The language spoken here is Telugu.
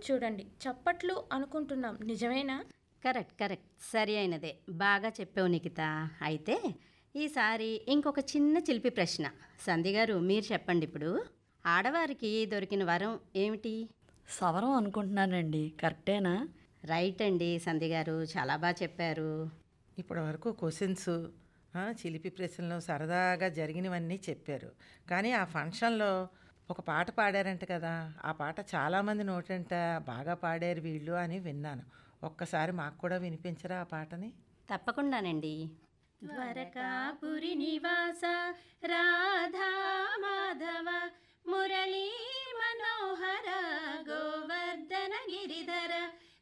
చూడండి చప్పట్లు అనుకుంటున్నాం నిజమేనా కరెక్ట్ కరెక్ట్ సరి అయినదే బాగా చెప్పావు నిఖిత అయితే ఈసారి ఇంకొక చిన్న చిలిపి ప్రశ్న సంధి గారు మీరు చెప్పండి ఇప్పుడు ఆడవారికి దొరికిన వరం ఏమిటి సవరం అనుకుంటున్నానండి కరెక్టేనా రైట్ అండి సంధి గారు చాలా బాగా చెప్పారు ఇప్పటి వరకు క్వశ్చన్స్ చిలిపి ప్రశ్నలు సరదాగా జరిగినవన్నీ చెప్పారు కానీ ఆ ఫంక్షన్లో ఒక పాట పాడారంట కదా ఆ పాట చాలామంది నోటంట బాగా పాడారు వీళ్ళు అని విన్నాను ఒక్కసారి మాకు కూడా వినిపించరా ఆ పాటని తప్పకుండానండి ద్వారకాపురి నివాస రాధా మాధవ మురళీ మనోహర గోవర్ధన గిరిధర